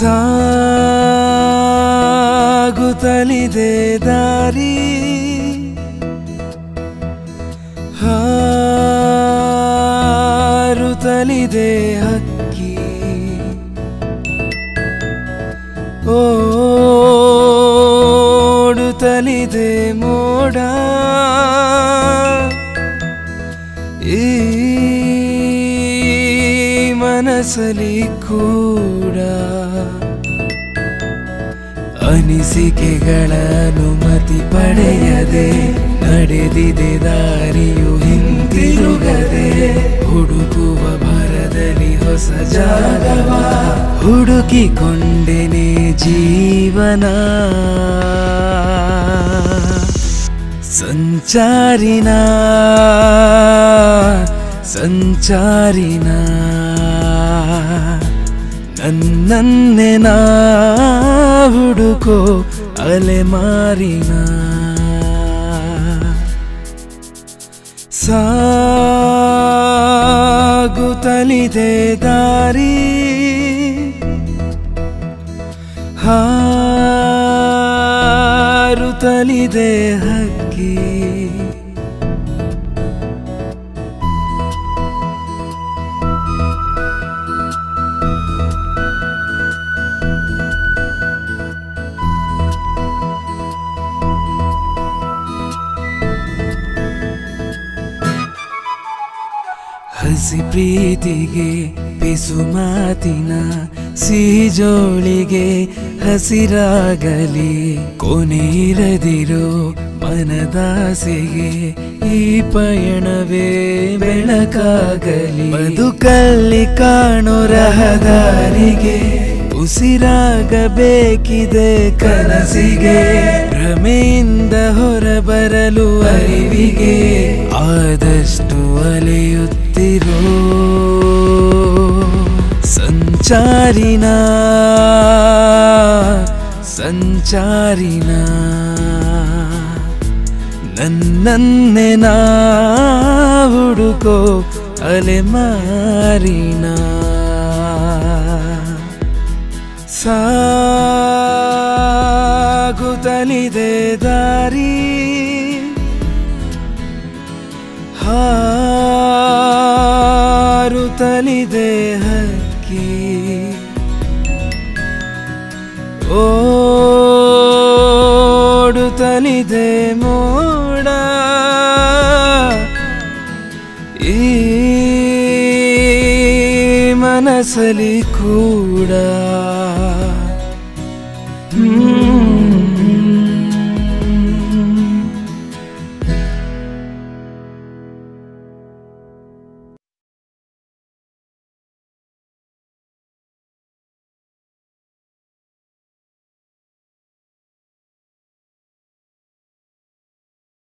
ಸಾಗುತ್ತಲಿದೆ ದಾರಿ ಹಾರುತ್ತಲಿದೆ ಹಕ್ಕಿ ಓಡುತ್ತಲಿದೆ ಮೋಡ ಈ ಮನಸ್ಸಲಿ ಕೂಡ ಅನಿಸಿಕೆಗಳ ಅನುಮತಿ ಪಡೆಯದೆ ನಡೆದಿದೆ ದಾರಿಯು ಹಿಂತಿರುಗದೆ ಹುಡುಕುವ ಭರದಲ್ಲಿ ಹೊಸ ಜಾಗವ ಹುಡುಕಿಕೊಂಡೆನೆ ಜೀವನ ಸಂಚಾರಿನ ಸಂಚಾರಿನ ನನ್ನನ್ನೆ ನಾ ಹುಡುಕೋ ಅಲೆಮಾರಿನ ಸಾಗುತ್ತಲಿದೆ ದಾರಿ ಹಾರುತ್ತಲಿದೆ ಹಕ್ಕಿ ಹಸಿ ಪ್ರೀತಿಗೆ ಪಿಸು ಮಾತಿನ ಸಿಜೋಳಿಗೆ ಹಸಿರಾಗಲಿ ಕೊನೆಯಿರದಿರೋ ಮನದಾಸೆಗೆ ಈ ಪಯಣವೇ ಬೆಳಕಾಗಲಿ ಬದುಕಲ್ಲಿ ಕಾಣೋ ರಹದಾರಿಗೆ ಉಸಿರಾಗಬೇಕಿದೆ ಕನಸಿಗೆ ಭ್ರಮೆಯಿಂದ ಹೊರಬರಲು ಅರಿವಿಗೆ ಆದಷ್ಟು ಅಲೆಯುತ್ತಿರೋ ಸಂಚಾರಿನ ಸಂಚಾರಿನ ನನ್ನನ್ನೆ ನಾ ಹುಡುಕೋ ಅಲೆಮಾರಿನ ಸಾಗುತ್ತಲಿದೆ ದಾರಿ ಹಾರುತ್ತಲಿದೆ ಹಕ್ಕಿ ಓಡುತ್ತಲಿದೆ ಮೋಡ ಈ ಮನಸ್ಸಲಿ ಕೂಡ